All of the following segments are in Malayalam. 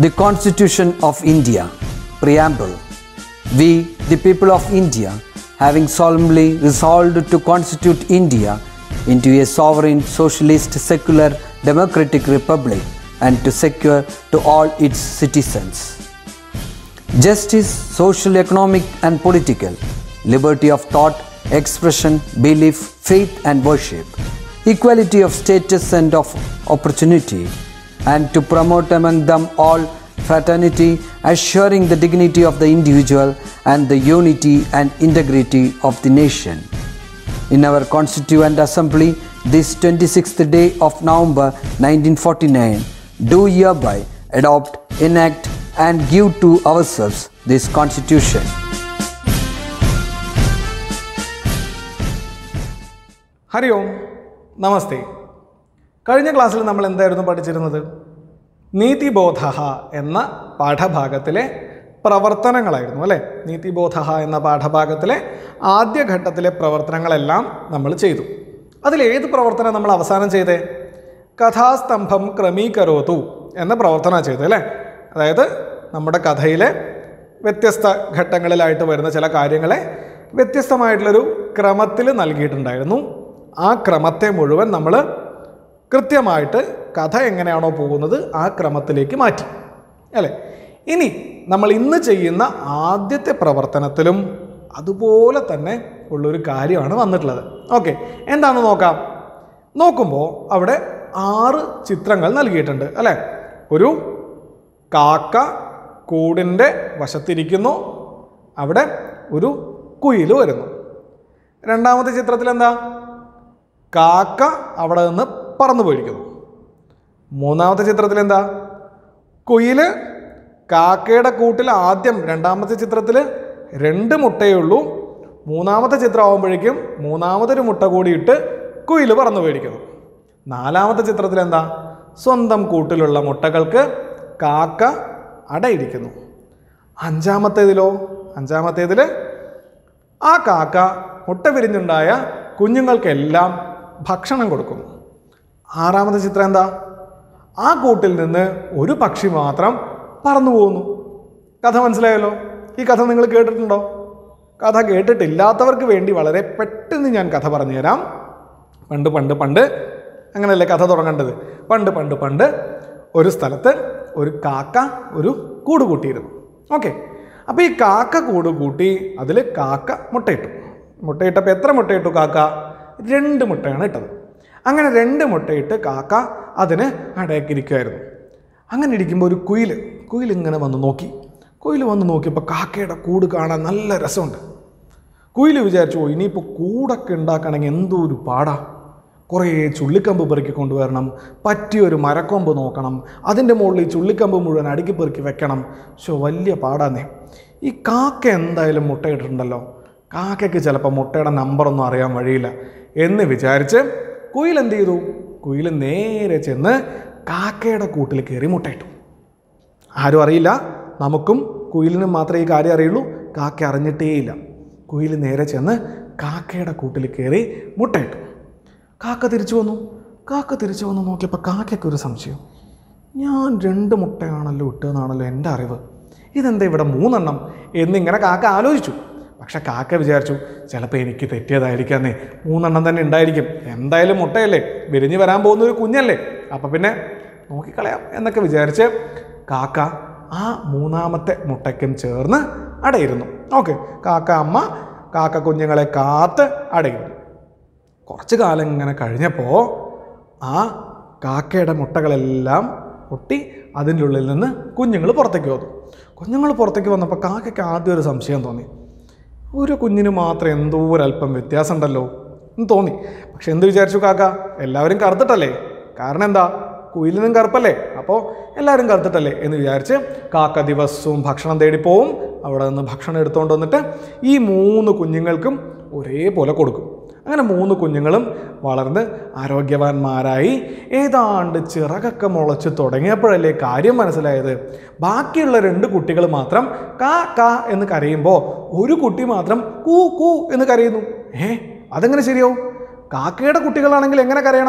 The Constitution of India, Preamble. We, the people of India, having solemnly resolved to constitute India into a sovereign, socialist, secular, democratic republic and to secure to all its citizens justice, social, economic, and political, liberty of thought, expression, belief, faith, and worship, equality of status and of opportunity, and to promote among them all fraternity, assuring the dignity of the individual and the unity and integrity of the nation. In our Constituent Assembly, this 26th day of November 1949, do hereby adopt, enact, and give to ourselves this Constitution. Hari ഓം നമസ്തേ കഴിഞ്ഞ ക്ലാസ്സിൽ നമ്മൾ എന്തായിരുന്നു പഠിച്ചിരുന്നത് നീതിബോധ എന്ന പാഠഭാഗത്തിലെ പ്രവർത്തനങ്ങളായിരുന്നു അല്ലേ നീതിബോധ എന്ന പാഠഭാഗത്തിലെ ആദ്യ ഘട്ടത്തിലെ പ്രവർത്തനങ്ങളെല്ലാം നമ്മൾ ചെയ്തു അതിലേത് പ്രവർത്തനം നമ്മൾ അവസാനം ചെയ്തേ കഥാസ്തംഭം ക്രമീകരോതു എന്ന പ്രവർത്തനമാണ് ചെയ്തത് അല്ലേ അതായത് നമ്മുടെ കഥയിലെ വ്യത്യസ്ത ഘട്ടങ്ങളിലായിട്ട് വരുന്ന ചില കാര്യങ്ങളെ വ്യത്യസ്തമായിട്ടുള്ളൊരു ക്രമത്തിൽ നൽകിയിട്ടുണ്ടായിരുന്നു ആ ക്രമത്തെ മുഴുവൻ നമ്മൾ കൃത്യമായിട്ട് കഥ എങ്ങനെയാണോ പോകുന്നത് ആ ക്രമത്തിലേക്ക് മാറ്റി അല്ലേ ഇനി നമ്മൾ ഇന്ന് ചെയ്യുന്ന ആദ്യത്തെ പ്രവർത്തനത്തിലും അതുപോലെ തന്നെ ഉള്ളൊരു കാര്യമാണ് വന്നിട്ടുള്ളത് ഓക്കെ എന്താണെന്ന് നോക്കാം നോക്കുമ്പോൾ അവിടെ ആറ് ചിത്രങ്ങൾ നൽകിയിട്ടുണ്ട് അല്ലേ ഒരു കാക്ക കൂടിൻ്റെ വശത്തിരിക്കുന്നു അവിടെ ഒരു കുയിൽ വരുന്നു രണ്ടാമത്തെ ചിത്രത്തിൽ എന്താ കാക്ക അവിടെ നിന്ന് പറന്നു പോയിരിക്കുന്നു മൂന്നാമത്തെ ചിത്രത്തിൽ എന്താ കുയില് കാക്കയുടെ കൂട്ടിൽ ആദ്യം രണ്ടാമത്തെ ചിത്രത്തിൽ രണ്ട് മുട്ടയേ ഉള്ളൂ മൂന്നാമത്തെ ചിത്രം ആകുമ്പോഴേക്കും മൂന്നാമതൊരു മുട്ട കൂടിയിട്ട് കുയിൽ പറന്നു പോയിരിക്കുന്നു നാലാമത്തെ ചിത്രത്തിൽ എന്താ സ്വന്തം കൂട്ടിലുള്ള മുട്ടകൾക്ക് കാക്ക അടയിരിക്കുന്നു അഞ്ചാമത്തേതിലോ അഞ്ചാമത്തേതിൽ ആ കാക്ക മുട്ട വിരിഞ്ഞുണ്ടായ കുഞ്ഞുങ്ങൾക്കെല്ലാം ഭക്ഷണം കൊടുക്കുന്നു ആറാമത്തെ ചിത്രം എന്താ ആ കൂട്ടിൽ നിന്ന് ഒരു പക്ഷി മാത്രം പറന്നു പോകുന്നു കഥ മനസ്സിലായല്ലോ ഈ കഥ നിങ്ങൾ കേട്ടിട്ടുണ്ടോ കഥ കേട്ടിട്ടില്ലാത്തവർക്ക് വേണ്ടി വളരെ പെട്ടെന്ന് ഞാൻ കഥ പറഞ്ഞുതരാം പണ്ട് പണ്ട് പണ്ട് അങ്ങനെയല്ലേ കഥ തുടങ്ങേണ്ടത് പണ്ട് പണ്ട് പണ്ട് ഒരു സ്ഥലത്ത് ഒരു കാക്ക ഒരു കൂട് കൂട്ടിയിരുന്നു ഓക്കെ അപ്പോൾ ഈ കാക്ക കൂട് കൂട്ടി അതിൽ കാക്ക മുട്ടയിട്ടു മുട്ടയിട്ടപ്പോൾ എത്ര മുട്ടയിട്ടു കാക്ക രണ്ട് മുട്ടയാണ് ഇട്ടത് അങ്ങനെ രണ്ട് മുട്ടയിട്ട് കാക്ക അതിന് അടയാക്കിയിരിക്കുമായിരുന്നു അങ്ങനെ ഇരിക്കുമ്പോൾ ഒരു കുയിൽ കുയിൽ ഇങ്ങനെ വന്ന് നോക്കി കുയിൽ വന്ന് നോക്കിയപ്പോൾ കാക്കയുടെ കൂട് കാണാൻ നല്ല രസമുണ്ട് കുയിൽ വിചാരിച്ചു "ഓ, ഇനിയിപ്പോൾ കൂടൊക്കെ ഉണ്ടാക്കണമെങ്കിൽ എന്തോ ഒരു പാടാ കുറേ ചുള്ളിക്കമ്പ് പെറുക്കി കൊണ്ടുവരണം പറ്റിയൊരു മരക്കൊമ്പ് നോക്കണം അതിൻ്റെ മുകളിൽ ഈ ചുള്ളിക്കമ്പ് മുഴുവൻ അടുക്കി പെറുക്കി വെക്കണം ശോ വലിയ പാടാന്നേ ഈ കാക്ക എന്തായാലും മുട്ടയിട്ടിട്ടുണ്ടല്ലോ കാക്കയ്ക്ക് ചിലപ്പോൾ മുട്ടയുടെ നമ്പറൊന്നും അറിയാൻ വഴിയില്ല എന്ന് വിചാരിച്ച് കുയിൽ എന്ത് ചെയ്തു കുയിൽ നേരെ ചെന്ന് കാക്കയുടെ കൂട്ടിൽ കയറി മുട്ടയിട്ടു ആരും അറിയില്ല നമുക്കും കുയിലിനും മാത്രമേ ഈ കാര്യം അറിയുള്ളൂ കാക്ക അറിഞ്ഞിട്ടേയില്ല കുയിൽ നേരെ ചെന്ന് കാക്കയുടെ കൂട്ടിൽ കയറി മുട്ടയിട്ടു കാക്ക തിരിച്ചു വന്നു കാക്ക തിരിച്ചു വന്ന് നോക്കിയപ്പോൾ കാക്കയ്ക്ക് ഒരു സംശയം ഞാൻ രണ്ട് മുട്ടയാണല്ലോ ഇട്ടതെന്നാണല്ലോ എൻ്റെ അറിവ് ഇതെന്താ ഇവിടെ മൂന്നെണ്ണം എന്നിങ്ങനെ കാക്ക ആലോചിച്ചു പക്ഷെ കാക്ക വിചാരിച്ചു ചിലപ്പോൾ എനിക്ക് തെറ്റിയതായിരിക്കാന്നേ മൂന്നെണ്ണം തന്നെ ഉണ്ടായിരിക്കും എന്തായാലും മുട്ടയല്ലേ വിരിഞ്ഞ് വരാൻ പോകുന്ന ഒരു കുഞ്ഞല്ലേ അപ്പം പിന്നെ നോക്കിക്കളയാം എന്നൊക്കെ വിചാരിച്ച് കാക്ക ആ മൂന്നാമത്തെ മുട്ടയ്ക്കും ചേർന്ന് അടയിരുന്നു ഓക്കെ കാക്ക അമ്മ കാക്ക കുഞ്ഞുങ്ങളെ കാത്ത് അടയിരുന്നു കുറച്ച് കാലം ഇങ്ങനെ കഴിഞ്ഞപ്പോൾ ആ കാക്കയുടെ മുട്ടകളെല്ലാം പൊട്ടി അതിൻ്റെ ഉള്ളിൽ നിന്ന് കുഞ്ഞുങ്ങൾ പുറത്തേക്ക് വന്നു കുഞ്ഞുങ്ങൾ പുറത്തേക്ക് വന്നപ്പോൾ കാക്കയ്ക്ക് ആദ്യം ഒരു സംശയം തോന്നി ഒരു കുഞ്ഞിന് മാത്രം എന്തോ ഒരല്പം വ്യത്യാസം ഉണ്ടല്ലോ എന്ന് തോന്നി പക്ഷെ എന്ത് വിചാരിച്ചു കാക്ക എല്ലാവരും കറുത്തിട്ടല്ലേ കാരണം എന്താ കുയിലിനും കറുപ്പല്ലേ അപ്പോൾ എല്ലാവരും കറുത്തിട്ടല്ലേ എന്ന് വിചാരിച്ച് കാക്ക ദിവസവും ഭക്ഷണം തേടി പോവും അവിടെ നിന്ന് ഭക്ഷണം എടുത്തുകൊണ്ട് വന്നിട്ട് ഈ മൂന്ന് കുഞ്ഞുങ്ങൾക്കും ഒരേപോലെ കൊടുക്കും അങ്ങനെ മൂന്ന് കുഞ്ഞുങ്ങളും വളർന്ന് ആരോഗ്യവാന്മാരായി ഏതാണ്ട് ചിറകൊക്കെ മുളച്ച് തുടങ്ങിയപ്പോഴല്ലേ കാര്യം മനസ്സിലായത് ബാക്കിയുള്ള രണ്ട് കുട്ടികൾ മാത്രം കാ കാ എന്ന് കരയുമ്പോൾ ഒരു കുട്ടി മാത്രം കൂ കൂ എന്ന് കരയുന്നു ഏ അതെങ്ങനെ ശരിയാവും കാക്കയുടെ കുട്ടികളാണെങ്കിൽ എങ്ങനെ കരയണം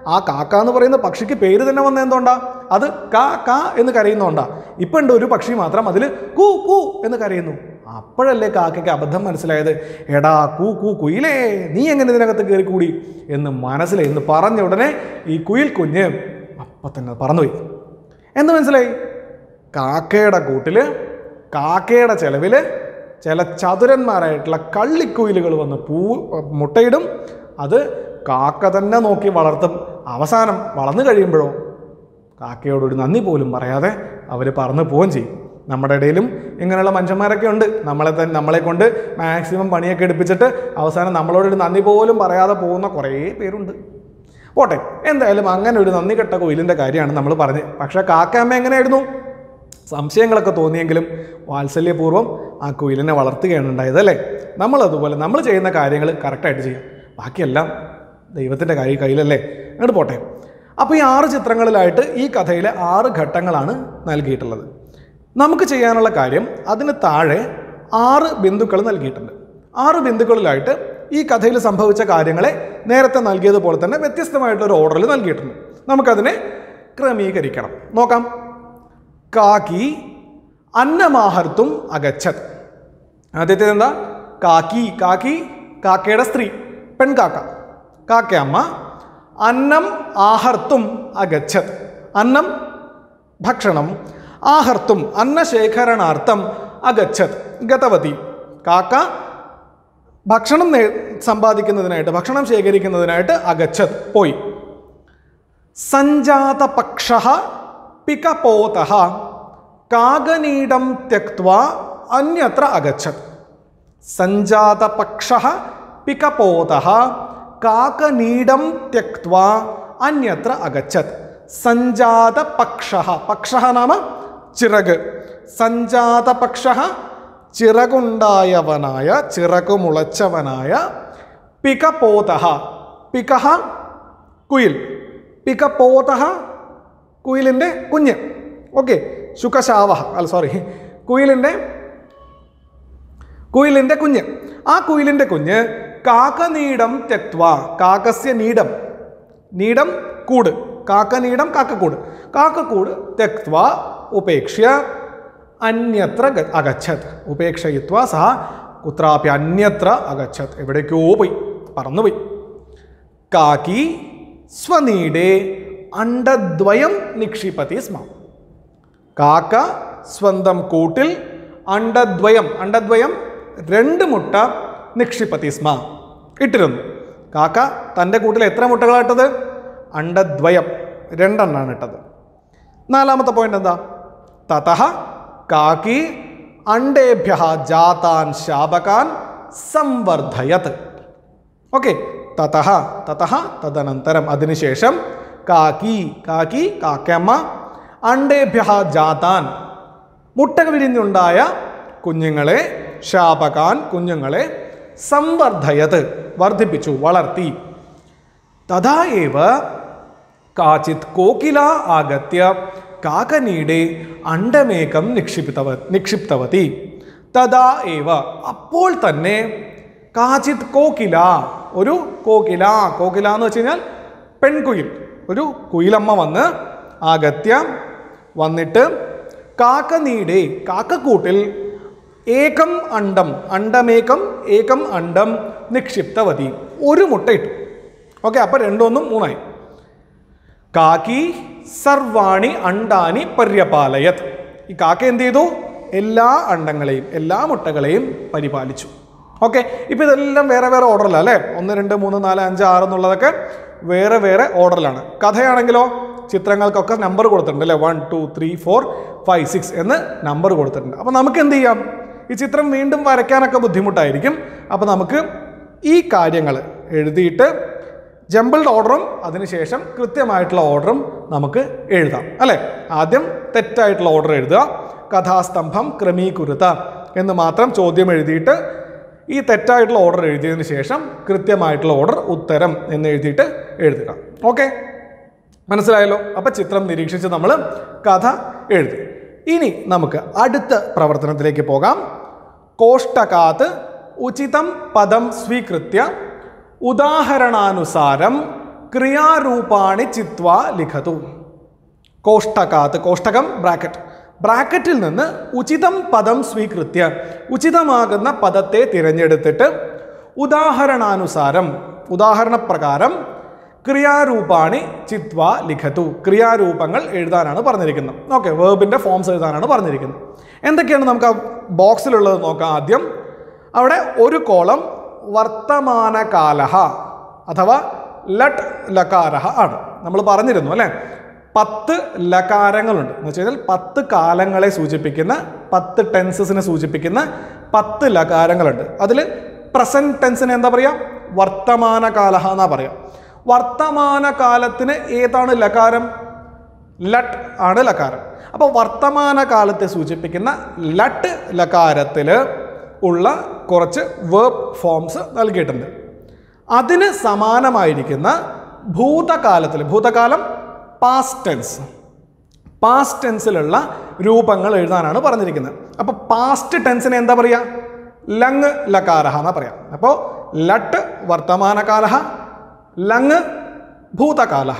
ആ കാക്ക എന്ന് പറയുന്ന പക്ഷിക്ക് പേര് തന്നെ വന്ന എന്തുകൊണ്ടാ അത് കാ കാ എന്ന് കരയുന്നതുകൊണ്ടാ ഇപ്പം ഉണ്ട് ഒരു പക്ഷി മാത്രം അതിൽ കൂ കൂ എന്ന് കരയുന്നു അപ്പോഴല്ലേ കാക്കയ്ക്ക് അബദ്ധം മനസ്സിലായത് എടാ കൂ കൂ കുയിലേ നീ എങ്ങനെ ഇതിനകത്ത് കയറി കൂടി എന്ന് മനസ്സിലായി എന്ന് പറഞ്ഞ ഉടനെ ഈ കുയിൽ കുഞ്ഞ് അപ്പം തന്നെ പറന്നുപോയി എന്ന് മനസ്സിലായി കാക്കയുടെ കൂട്ടിൽ കാക്കയുടെ ചെലവിൽ ചില ചതുരന്മാരായിട്ടുള്ള കള്ളിക്കുയിലുകൾ വന്ന് പൂ മുട്ടയിടും അത് കാക്ക തന്നെ നോക്കി വളർത്തും അവസാനം വളർന്നു കഴിയുമ്പോഴോ കാക്കയോടൊരു നന്ദി പോലും പറയാതെ അവർ പറന്ന് പോവുകയും ചെയ്യും നമ്മുടെ ഇടയിലും ഇങ്ങനെയുള്ള മനുഷ്യന്മാരൊക്കെ ഉണ്ട് നമ്മളെ തന്നെ നമ്മളെ കൊണ്ട് മാക്സിമം പണിയൊക്കെ എടുപ്പിച്ചിട്ട് അവസാനം നമ്മളോടൊരു നന്ദി പോലും പറയാതെ പോകുന്ന കുറേ പേരുണ്ട് പോട്ടെ എന്തായാലും അങ്ങനെ ഒരു നന്ദി കെട്ട കോയിലിൻ്റെ കാര്യമാണ് നമ്മൾ പറഞ്ഞത് പക്ഷേ കാക്കാമ്മ എങ്ങനെയായിരുന്നു സംശയങ്ങളൊക്കെ തോന്നിയെങ്കിലും വാത്സല്യപൂർവ്വം ആ കുയിലിനെ വളർത്തുകയാണ് ഉണ്ടായത് അല്ലേ നമ്മളതുപോലെ നമ്മൾ ചെയ്യുന്ന കാര്യങ്ങൾ കറക്റ്റായിട്ട് ചെയ്യാം ബാക്കിയെല്ലാം ദൈവത്തിൻ്റെ കൈ കയ്യിലല്ലേ അങ്ങോട്ട് പോട്ടെ അപ്പോൾ ഈ ആറ് ചിത്രങ്ങളിലായിട്ട് ഈ കഥയിലെ ആറ് ഘട്ടങ്ങളാണ് നൽകിയിട്ടുള്ളത് നമുക്ക് ചെയ്യാനുള്ള കാര്യം അതിന് താഴെ ആറ് ബിന്ദുക്കൾ നൽകിയിട്ടുണ്ട് ആറ് ബിന്ദുക്കളിലായിട്ട് ഈ കഥയിൽ സംഭവിച്ച കാര്യങ്ങളെ നേരത്തെ നൽകിയതുപോലെ തന്നെ വ്യത്യസ്തമായിട്ടൊരു ഓർഡറിൽ നൽകിയിട്ടുണ്ട് നമുക്കതിനെ ക്രമീകരിക്കണം നോക്കാം കാക്കി അന്നമാഹർത്തും അഗച്ഛത് ആദ്യത്തേത് എന്താ കാക്കി കാക്കി കാക്കയുടെ സ്ത്രീ പെൺകാക്ക കാക്കയമ്മ അന്നം ആഹർത്തും അഗച്ഛത് അന്നം ഭക്ഷണം ആഹർത്തും അന്നശേഖരണാർത്ഥം അഗച്ഛത് ഗതവതി കാക്ക ഭക്ഷണം നേ- സമ്പാദിക്കുന്നതിനായിട്ട് ഭക്ഷണം ശേഖരിക്കുന്നതിനായിട്ട് അഗച്ഛത് പോയി സഞ്ജാതപക്ഷ പികപോത കാകനീടം ത്യക്വാ അന്യത്ര അഗച്ഛത് സഞ്ജാതപക്ഷ പികപോത കാകനീടം ത്യക്വാ അന്യത്ര അഗച്ഛത് സഞ്ജാതപക്ഷ പക്ഷ നാമ ചിറക് സഞ്ജാതപക്ഷ ചിറകുണ്ടായവനായ ചിറകുമുളച്ചവനായ പികപോത പികഹ കുയിൽ പികപോത കുയിലിൻ്റെ കുഞ്ഞ് ഓക്കെ ശുകശാവഹ അല്ല സോറി കുയിലിൻ്റെ കുയിലിൻ്റെ കുഞ്ഞ് ആ കുയിലിൻ്റെ കുഞ്ഞ് കാക്കനീടം തെക്വ കാക്കസ്യ നീടം നീടം കൂട് കാക്കനീടം കാക്കക്കൂട് കാക്കക്കൂട് തെക്വ ഉപേക്ഷ്യ അന്യത്ര ഗ- അഗച്ഛത് ഉപേക്ഷയിത്വ സഹ കുത്രാപ്പി അന്യത്ര അഗച്ഛത് എവിടേക്കോ പോയി പറന്നുപോയി കാക്കി സ്വനീടെ അണ്ടദ്വയം നിക്ഷിപതി സ്മ കാക്ക സ്വന്തം കൂട്ടിൽ അണ്ടദ്വയം അണ്ടദ്വയം രണ്ട് മുട്ട നിക്ഷിപതി സ്മ ഇട്ടിരുന്നു കാക്ക തൻ്റെ കൂട്ടിൽ എത്ര മുട്ടകളായിട്ടത് അണ്ടദ്വയം രണ്ടെണ്ണാണ് ഇട്ടത് നാലാമത്തെ പോയിന്റ് എന്താ തതഹ കാക്കി അണ്ടേഭ്യ ജാതാൻ ശാപകാൻ സംവർദ്ധയത് ഓക്കെ തതഹ തതഹ തദനന്തരം അതിനുശേഷം കാക്കി കാക്കി കാക്കമ്മ അണ്ടേഭ്യ ജാതാൻ മുട്ട വിരിഞ്ഞുണ്ടായ കുഞ്ഞുങ്ങളെ ശാപകാൻ കുഞ്ഞുങ്ങളെ സംവർദ്ധയത് വർദ്ധിപ്പിച്ചു വളർത്തി തഥാ ഏവ കാചിത് കോകില ആഗത്യ കാകനീടെ അണ്ടമേകം നിക്ഷിപ്തവ നിക്ഷിപ്തവതി തഥാ ഏവ അപ്പോൾ തന്നെ കാചിത് കോകില ഒരു കോകില കോകില എന്ന് വെച്ച് കഴിഞ്ഞാൽ പെൺകുയിൽ ഒരു കുയിലമ്മ വന്ന് ആഗത്യ വന്നിട്ട് കാക്കനീടെ കാക്കക്കൂട്ടിൽ ഏകം അണ്ടം അണ്ടമേകം ഏകം അണ്ടം നിക്ഷിപ്തവതി ഒരു മുട്ടയിട്ടു ഓക്കെ അപ്പോൾ രണ്ടൊന്നും മൂന്നായി കാക്കി സർവാണി അണ്ടാനി പര്യപാലയത് ഈ കാക്ക എന്ത് ചെയ്തു എല്ലാ അണ്ടങ്ങളെയും എല്ലാ മുട്ടകളെയും പരിപാലിച്ചു ഓക്കെ ഇപ്പോൾ ഇതെല്ലാം വേറെ വേറെ ഓർഡറിലാണ് അല്ലേ ഒന്ന് രണ്ട് മൂന്ന് നാല് അഞ്ച് ആറ് എന്നുള്ളതൊക്കെ വേറെ വേറെ ഓർഡറിലാണ് കഥയാണെങ്കിലോ ചിത്രങ്ങൾക്കൊക്കെ നമ്പർ കൊടുത്തിട്ടുണ്ട് അല്ലേ one two three four five six എന്ന് നമ്പർ കൊടുത്തിട്ടുണ്ട് അപ്പോൾ നമുക്ക് എന്ത് ചെയ്യാം ഈ ചിത്രം വീണ്ടും വരയ്ക്കാനൊക്കെ ബുദ്ധിമുട്ടായിരിക്കും അപ്പോൾ നമുക്ക് ഈ കാര്യങ്ങൾ എഴുതിയിട്ട് ജമ്പിൾഡ് ഓർഡറും അതിനുശേഷം കൃത്യമായിട്ടുള്ള ഓർഡറും നമുക്ക് എഴുതാം അല്ലേ ആദ്യം തെറ്റായിട്ടുള്ള ഓർഡർ എഴുതുക കഥാസ്തംഭം ക്രമീകുരുത എന്ന് മാത്രം ചോദ്യം എഴുതിയിട്ട് ഈ തെറ്റായിട്ടുള്ള ഓർഡർ എഴുതിയതിന് ശേഷം കൃത്യമായിട്ടുള്ള ഓർഡർ ഉത്തരം എന്ന് എഴുതിയിട്ട് എഴുതുക ഓക്കെ മനസ്സിലായല്ലോ അപ്പം ചിത്രം നിരീക്ഷിച്ച് നമ്മൾ കഥ എഴുതി ഇനി നമുക്ക് അടുത്ത പ്രവർത്തനത്തിലേക്ക് പോകാം കോഷ്ടകാത്ത് ഉചിതം പദം സ്വീകൃത്യ ഉദാഹരണാനുസാരം ക്രിയാരൂപാണി ചിത്വ ലിഖതു കോഷ്ടകാത്ത് കോഷ്ടകം ബ്രാക്കറ്റ് ബ്രാക്കറ്റിൽ നിന്ന് ഉചിതം പദം സ്വീകൃത്യ ഉചിതമാകുന്ന പദത്തെ തിരഞ്ഞെടുത്തിട്ട് ഉദാഹരണാനുസാരം ഉദാഹരണപ്രകാരം ക്രിയാരൂപാണി ചിത്വ ലിഖതു ക്രിയാരൂപങ്ങൾ എഴുതാനാണ് പറഞ്ഞിരിക്കുന്നത് ഓക്കെ വേർബിൻ്റെ ഫോംസ് എഴുതാനാണ് പറഞ്ഞിരിക്കുന്നത് എന്തൊക്കെയാണ് നമുക്ക് ആ ബോക്സിലുള്ളത് നോക്കാം ആദ്യം അവിടെ ഒരു കോളം വർത്തമാനകാലഹ അഥവാ ലട്ട് ലകാരഹ ആണ് നമ്മൾ പറഞ്ഞിരുന്നു അല്ലേ പത്ത് ലകാരങ്ങളുണ്ട് എന്ന് വെച്ച് കഴിഞ്ഞാൽ പത്ത് കാലങ്ങളെ സൂചിപ്പിക്കുന്ന പത്ത് ടെൻസസിനെ സൂചിപ്പിക്കുന്ന പത്ത് ലകാരങ്ങളുണ്ട് അതിൽ പ്രസന്റ് ടെൻസിന് എന്താ പറയുക വർത്തമാനകാലഹ എന്നാ പറയാം വർത്തമാനകാലത്തിന് ഏതാണ് ലകാരം ലട്ട് ആണ് ലകാരം അപ്പോൾ വർത്തമാനകാലത്തെ സൂചിപ്പിക്കുന്ന ലട്ട് ലകാരത്തിൽ ഉള്ള കുറച്ച് വേർബ് ഫോംസ് നൽകിയിട്ടുണ്ട് അതിന് സമാനമായിരിക്കുന്ന ഭൂതകാലത്തിൽ ഭൂതകാലം പാസ്റ്റ് ടെൻസ് പാസ്റ്റ് ടെൻസിലുള്ള രൂപങ്ങൾ എഴുതാനാണ് പറഞ്ഞിരിക്കുന്നത് അപ്പോൾ പാസ്റ്റ് ടെൻസിനെ എന്താ പറയുക ലങ് ലകാരഹ എന്നാ പറയാം അപ്പോൾ ലട്ട് വർത്തമാനകാലഹ ലങ് ഭൂതകാലഹ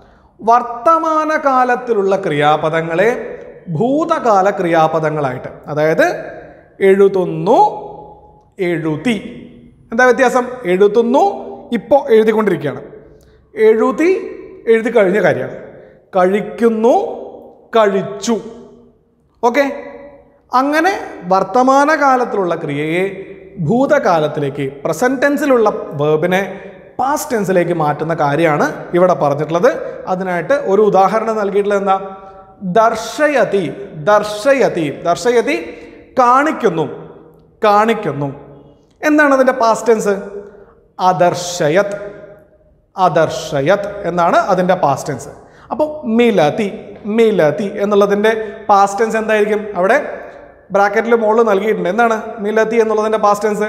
വർത്തമാനകാലത്തിലുള്ള ക്രിയാപദങ്ങളെ ഭൂതകാല ക്രിയാപദങ്ങളായിട്ട് അതായത് എഴുതുന്നു എഴുതി എന്താ വ്യത്യാസം എഴുതുന്നു ഇപ്പോൾ എഴുതിക്കൊണ്ടിരിക്കുകയാണ് എഴുതി എഴുതി കഴിഞ്ഞ കാര്യമാണ് കഴിക്കുന്നു കഴിച്ചു ഓക്കെ അങ്ങനെ വർത്തമാനകാലത്തിലുള്ള ക്രിയയെ ഭൂതകാലത്തിലേക്ക് പ്രസന്റ് ടെൻസിലുള്ള വേർബിനെ പാസ്റ്റ് ടെൻസിലേക്ക് മാറ്റുന്ന കാര്യമാണ് ഇവിടെ പറഞ്ഞിട്ടുള്ളത് അതിനായിട്ട് ഒരു ഉദാഹരണം നൽകിയിട്ടുള്ളത് എന്താ ദർശയതി ദർശയതി ദർശയതി കാണിക്കുന്നു കാണിക്കുന്നു എന്താണ് അതിൻ്റെ പാസ്റ്റ് ടെൻസ് അദർശയത് അദർശയത് എന്നാണ് അതിൻ്റെ പാസ്റ്റ് ടെൻസ് അപ്പോൾ മിലതി മിലതി എന്നുള്ളതിൻ്റെ പാസ്റ്റ് ടെൻസ് എന്തായിരിക്കും അവിടെ ബ്രാക്കറ്റിൽ മുകളിൽ നൽകിയിട്ടുണ്ട് എന്താണ് മിലതി എന്നുള്ളതിൻ്റെ പാസ്റ്റ് ടെൻസ്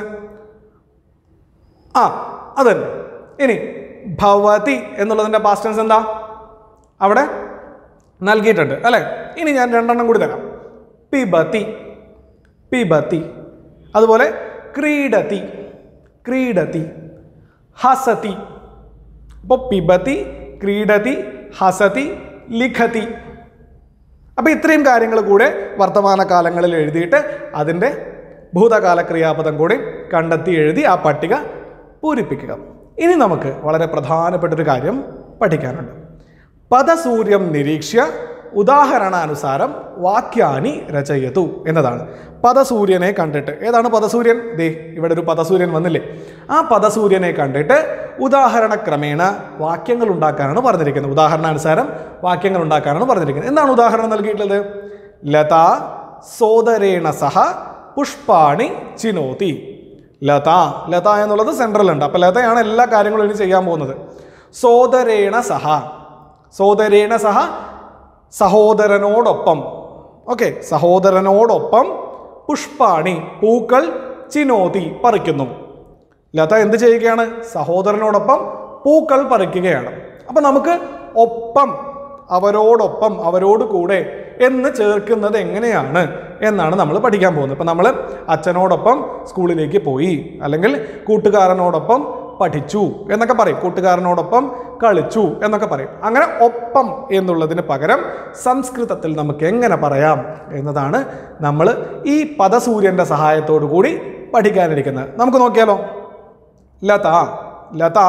ആ അതന്നെ ഇനി ഭവതി എന്നുള്ളതിൻ്റെ പാസ്റ്റ് ടെൻസ് എന്താ അവിടെ നൽകിയിട്ടുണ്ട് അല്ലേ ഇനി ഞാൻ രണ്ടെണ്ണം കൂടി തരാം പിബതി പിബതി അതുപോലെ ക്രീഡതി ക്രീഡതി ഹസതി അപ്പോൾ പിബതി ക്രീഡതി ഹസതി ലിഖതി അപ്പോൾ ഇത്രയും കാര്യങ്ങൾ കൂടെ വർത്തമാനകാലങ്ങളിൽ എഴുതിയിട്ട് അതിൻ്റെ ഭൂതകാല ക്രിയാപദം കൂടി കണ്ടെത്തി എഴുതി ആ പട്ടിക പൂരിപ്പിക്കുക ഇനി നമുക്ക് വളരെ പ്രധാനപ്പെട്ട ഒരു കാര്യം പഠിക്കാനുണ്ട് പദസൂര്യം നിരീക്ഷ്യ ഉദാഹരണാനുസാരം വാക്യാനി രചയതു എന്നതാണ് പദസൂര്യനെ കണ്ടിട്ട് ഏതാണ് പദസൂര്യൻ ദേ ഇവിടെ ഒരു പദസൂര്യൻ വന്നില്ലേ ആ പദസൂര്യനെ കണ്ടിട്ട് ഉദാഹരണക്രമേണ വാക്യങ്ങൾ ഉണ്ടാക്കാനാണ് പറഞ്ഞിരിക്കുന്നത് ഉദാഹരണാനുസാരം വാക്യങ്ങൾ ഉണ്ടാക്കാനാണ് പറഞ്ഞിരിക്കുന്നത് എന്താണ് ഉദാഹരണം നൽകിയിട്ടുള്ളത് ലത സോദരേണ സഹ പുഷ്പാണി ചിനോതി ലത ലത എന്നുള്ളത് സെൻട്രൽ ഉണ്ട് അപ്പോൾ ലതയാണ് എല്ലാ കാര്യങ്ങളും ഇനി ചെയ്യാൻ പോകുന്നത് സോദരേണ സഹ സോദരേണ സഹ സഹോദരനോടൊപ്പം ഓക്കെ സഹോദരനോടൊപ്പം പുഷ്പാണി പൂക്കൾ ചിനോതി പറിക്കുന്നു ലത എന്ത് ചെയ്യുകയാണ് സഹോദരനോടൊപ്പം പൂക്കൾ പറിക്കുകയാണ് അപ്പം നമുക്ക് ഒപ്പം അവരോടൊപ്പം അവരോട് കൂടെ എന്ന് ചേർക്കുന്നത് എങ്ങനെയാണ് എന്നാണ് നമ്മൾ പഠിക്കാൻ പോകുന്നത് ഇപ്പം നമ്മൾ അച്ഛനോടൊപ്പം സ്കൂളിലേക്ക് പോയി അല്ലെങ്കിൽ കൂട്ടുകാരനോടൊപ്പം പഠിച്ചു എന്നൊക്കെ പറയും കൂട്ടുകാരനോടൊപ്പം കളിച്ചു എന്നൊക്കെ പറയും അങ്ങനെ ഒപ്പം എന്നുള്ളതിന് പകരം സംസ്കൃതത്തിൽ നമുക്ക് എങ്ങനെ പറയാം എന്നതാണ് നമ്മൾ ഈ പദസൂര്യൻ്റെ സഹായത്തോടു കൂടി പഠിക്കാനിരിക്കുന്നത് നമുക്ക് നോക്കിയാലോ ലത ലത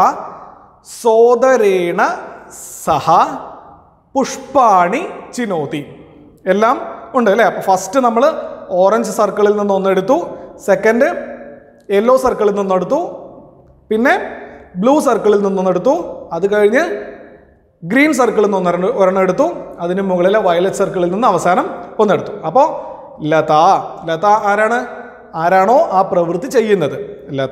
സോദരേണ സഹ പുഷ്പാണി ചിനോതി എല്ലാം ഉണ്ട് അല്ലേ അപ്പോൾ ഫസ്റ്റ് നമ്മൾ ഓറഞ്ച് സർക്കിളിൽ നിന്ന് ഒന്നെടുത്തു സെക്കൻഡ് യെല്ലോ സർക്കിളിൽ നിന്നെടുത്തു പിന്നെ ബ്ലൂ സർക്കിളിൽ നിന്നൊന്നെടുത്തു അത് കഴിഞ്ഞ് ഗ്രീൻ സർക്കിളിൽ നിന്ന് ഒരെണ്ണം ഒരെണ്ണം എടുത്തു അതിന് മുകളിലെ വയലറ്റ് സർക്കിളിൽ നിന്ന് അവസാനം ഒന്നെടുത്തു അപ്പോൾ ലത ലത ആരാണ് ആരാണോ ആ പ്രവൃത്തി ചെയ്യുന്നത് ലത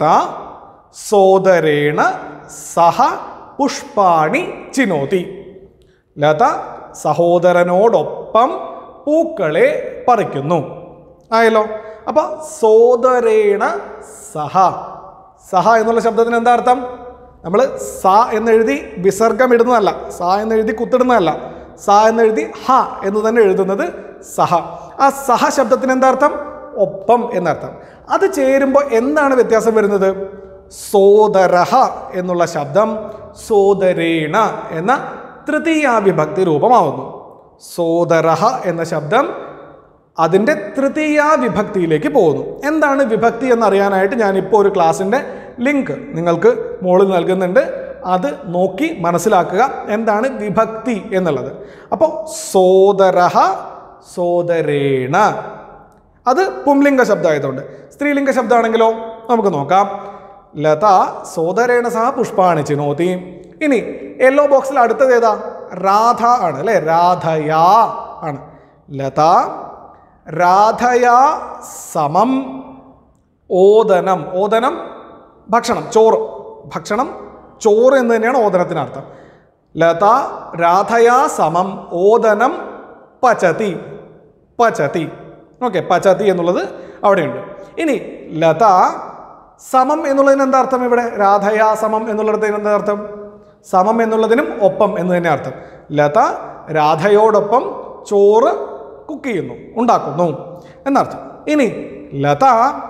സോദരേണ സഹ പുഷ്പാണി ചിനോതി ലത സഹോദരനോടൊപ്പം പൂക്കളെ പറിക്കുന്നു ആയല്ലോ അപ്പൊ സോദരേണ സഹ സഹ എന്നുള്ള ശബ്ദത്തിന് എന്താ അർത്ഥം നമ്മൾ സ എന്നെഴുതി വിസർഗം ഇടുന്നതല്ല സ എന്നെഴുതി കുത്തിടുന്നതല്ല സ എന്നെഴുതി ഹ എന്ന് തന്നെ എഴുതുന്നത് സഹ ആ സഹ ശബ്ദത്തിന് എന്താ അർത്ഥം ഒപ്പം എന്നർത്ഥം അത് ചേരുമ്പോൾ എന്താണ് വ്യത്യാസം വരുന്നത് സോദരഹ എന്നുള്ള ശബ്ദം സോദരേണ എന്ന തൃതീയ വിഭക്തി രൂപമാവുന്നു സോദരഹ എന്ന ശബ്ദം അതിൻ്റെ തൃതീയ വിഭക്തിയിലേക്ക് പോകുന്നു എന്താണ് വിഭക്തി എന്നറിയാനായിട്ട് ഞാനിപ്പോൾ ഒരു ക്ലാസ്സിൻ്റെ ലിങ്ക് നിങ്ങൾക്ക് മുകളിൽ നൽകുന്നുണ്ട് അത് നോക്കി മനസ്സിലാക്കുക എന്താണ് വിഭക്തി എന്നുള്ളത് അപ്പോൾ സോദരഹ സോദരേണ അത് പുംലിംഗ ശബ്ദമായതുകൊണ്ട് സ്ത്രീലിംഗ ശബ്ദമാണെങ്കിലോ നമുക്ക് നോക്കാം ലത സോദരേണ സഹ പുഷ്പാണി ചിനോതി ഇനി യെല്ലോ ബോക്സിൽ അടുത്തത് ഏതാ രാധ ആണ് അല്ലേ രാധയാ ആണ് ലത രാധയാ സമം ഓദനം ഓദനം ഭക്ഷണം ചോറ് ഭക്ഷണം ചോറ് എന്ന് തന്നെയാണ് ഓദനത്തിനർത്ഥം ലത രാധയാ സമം ഓദനം പചതി പചതി ഓക്കെ പചതി എന്നുള്ളത് അവിടെയുണ്ട് ഇനി ലത സമം എന്നുള്ളതിന് എന്താ അർത്ഥം ഇവിടെ രാധയാ സമം എന്നുള്ളിടത്തിന് എന്താ അർത്ഥം സമം എന്നുള്ളതിനും ഒപ്പം എന്ന് തന്നെ അർത്ഥം ലത രാധയോടൊപ്പം ചോറ് കുക്ക് ചെയ്യുന്നു ഉണ്ടാക്കുന്നു എന്നർത്ഥം ഇനി ലത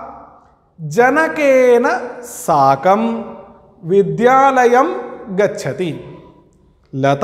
ജനകേന സാകം വിദ്യാലയം ഗച്ഛതി ലത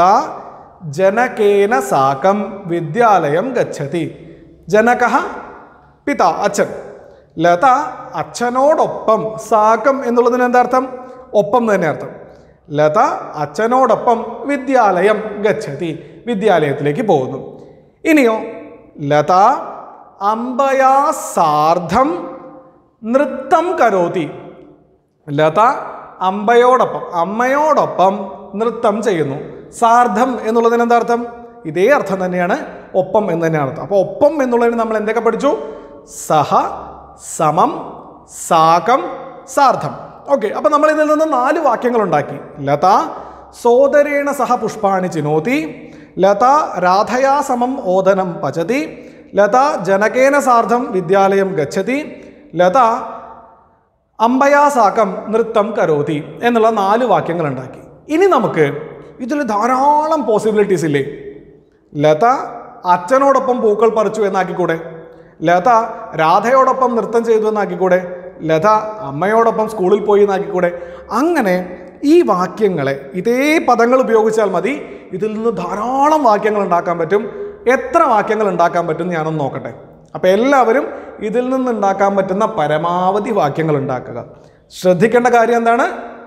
ജനകേന സാകം വിദ്യാലയം ഗച്ഛതി ജനക പിത അച്ഛൻ ലത അച്ഛനോടൊപ്പം സാകം എന്നുള്ളതിന് എന്താ അർത്ഥം ഒപ്പം തന്നെ അർത്ഥം ലത അച്ഛനോടൊപ്പം വിദ്യാലയം ഗച്ഛതി വിദ്യാലയത്തിലേക്ക് പോകുന്നു ഇനിയോ ലത അമ്പയാ സാർദ്ധം നൃത്തം കരോതി ലത അമ്പയോടൊപ്പം അമ്മയോടൊപ്പം നൃത്തം ചെയ്യുന്നു സാർദ്ധം എന്നുള്ളതിന് എന്താ അർത്ഥം ഇതേ അർത്ഥം തന്നെയാണ് ഒപ്പം എന്ന് തന്നെയാണ് അർത്ഥം അപ്പോൾ ഒപ്പം എന്നുള്ളതിന് നമ്മൾ എന്തൊക്കെ പഠിച്ചു സഹ സമം സാകം സാർദ്ധം ഓക്കെ അപ്പം നമ്മൾ ഇതിൽ നിന്ന് നാല് വാക്യങ്ങൾ ഉണ്ടാക്കി ലത സോദരേണ സഹ പുഷ്പാണി ചിനോതി ലത രാധയാ സമം ഓദനം പചതി ലത ജനകേന സാർദ്ധം വിദ്യാലയം ഗച്ഛതി ലത അമ്പയാസാക്കം നൃത്തം കരോതി എന്നുള്ള നാല് വാക്യങ്ങൾ ഉണ്ടാക്കി ഇനി നമുക്ക് ഇതിൽ ധാരാളം പോസിബിലിറ്റീസ് ഇല്ലേ ലത അച്ഛനോടൊപ്പം പൂക്കൾ പറിച്ചു എന്നാക്കിക്കൂടെ ലത രാധയോടൊപ്പം നൃത്തം ചെയ്തു എന്നാക്കിക്കൂടെ ലത അമ്മയോടൊപ്പം സ്കൂളിൽ പോയി എന്നാക്കിക്കൂടെ അങ്ങനെ ഈ വാക്യങ്ങളെ ഇതേ പദങ്ങൾ ഉപയോഗിച്ചാൽ മതി ഇതിൽ നിന്ന് ധാരാളം വാക്യങ്ങൾ ഉണ്ടാക്കാൻ പറ്റും എത്ര വാക്യങ്ങൾ ഉണ്ടാക്കാൻ പറ്റും എന്ന് ഞാനൊന്ന് നോക്കട്ടെ അപ്പോൾ എല്ലാവരും ഇതിൽ നിന്ന് ഉണ്ടാക്കാൻ പറ്റുന്ന പരമാവധി വാക്യങ്ങൾ ഉണ്ടാക്കുക ശ്രദ്ധിക്കേണ്ട കാര്യം എന്താണ്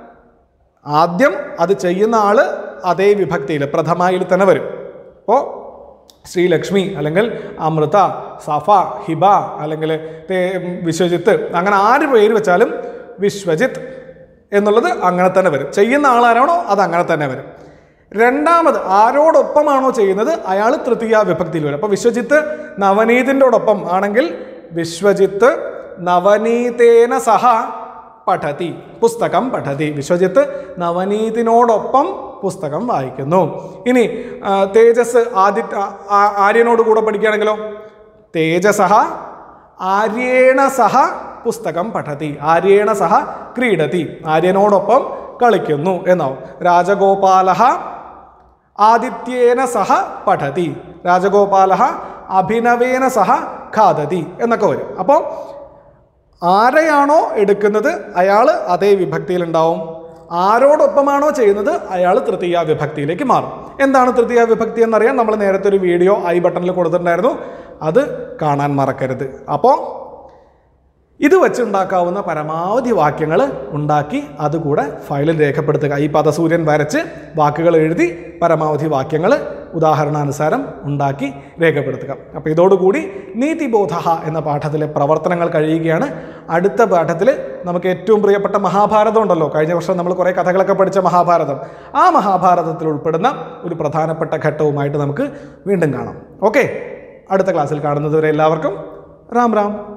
ആദ്യം അത് ചെയ്യുന്ന ആള് അതേ വിഭക്തിയിൽ പ്രഥമയിൽ തന്നെ വരും അപ്പോൾ ശ്രീലക്ഷ്മി അല്ലെങ്കിൽ അമൃത സഫ ഹിബ അല്ലെങ്കിൽ തേ- വിശ്വജിത്ത് അങ്ങനെ ആര് പേര് വെച്ചാലും വിശ്വജിത്ത് എന്നുള്ളത് അങ്ങനെ തന്നെ വരും ചെയ്യുന്ന ആളാരാണോ അത് അങ്ങനെ തന്നെ വരും രണ്ടാമത് ആരോടൊപ്പമാണോ ചെയ്യുന്നത് അയാൾ തൃതീയ വിഭക്തിയിൽ വരും അപ്പോൾ വിശ്വജിത്ത് നവനീതിൻ്റെയോടൊപ്പം ആണെങ്കിൽ വിശ്വജിത്ത് നവനീതേന സഹ പഠതി പുസ്തകം പഠതി വിശ്വജിത്ത് നവനീതിനോടൊപ്പം പുസ്തകം വായിക്കുന്നു ഇനി ആ, തേജസ് ആദിത്യ ആ- ആര്യനോട് കൂടെ പഠിക്കുകയാണെങ്കിലോ തേജസഹ ആര്യേണ സഹ പുസ്തകം പഠതി ആര്യേണ സഹ ക്രീഡതി ആര്യനോടൊപ്പം കളിക്കുന്നു എന്നാവും രാജഗോപാല ആദിത്യേന സഹ പഠതി രാജഗോപാല അഭിനവേന സഹ ഖാദതി എന്നൊക്കെ വരും അപ്പോൾ ആരെയാണോ എടുക്കുന്നത് അയാൾ അതേ വിഭക്തിയിലുണ്ടാവും ആരോടൊപ്പമാണോ ചെയ്യുന്നത് അയാൾ തൃതീയ വിഭക്തിയിലേക്ക് മാറും എന്താണ് തൃതീയ വിഭക്തി എന്നറിയാൻ നമ്മൾ നേരത്തെ ഒരു വീഡിയോ ഐ ബട്ടണിൽ കൊടുത്തിട്ടുണ്ടായിരുന്നു അത് കാണാൻ മറക്കരുത് അപ്പോൾ ഇത് വെച്ചുണ്ടാക്കാവുന്ന പരമാവധി വാക്യങ്ങൾ ഉണ്ടാക്കി അതുകൂടെ ഫയലിൽ രേഖപ്പെടുത്തുക ഈ പദസൂര്യൻ വരച്ച് വാക്കുകൾ എഴുതി പരമാവധി വാക്യങ്ങൾ ഉദാഹരണാനുസാരം ഉണ്ടാക്കി രേഖപ്പെടുത്തുക അപ്പോൾ ഇതോടുകൂടി നീതിബോധ എന്ന പാഠത്തിലെ പ്രവർത്തനങ്ങൾ കഴിയുകയാണ് അടുത്ത പാഠത്തിൽ നമുക്ക് ഏറ്റവും പ്രിയപ്പെട്ട മഹാഭാരതം ഉണ്ടല്ലോ കഴിഞ്ഞ വർഷം നമ്മൾ കുറേ കഥകളൊക്കെ പഠിച്ച മഹാഭാരതം ആ മഹാഭാരതത്തിൽ ഉൾപ്പെടുന്ന ഒരു പ്രധാനപ്പെട്ട ഘട്ടവുമായിട്ട് നമുക്ക് വീണ്ടും കാണാം ഓക്കെ അടുത്ത ക്ലാസ്സിൽ കാണുന്നതുവരെ എല്ലാവർക്കും റാം റാം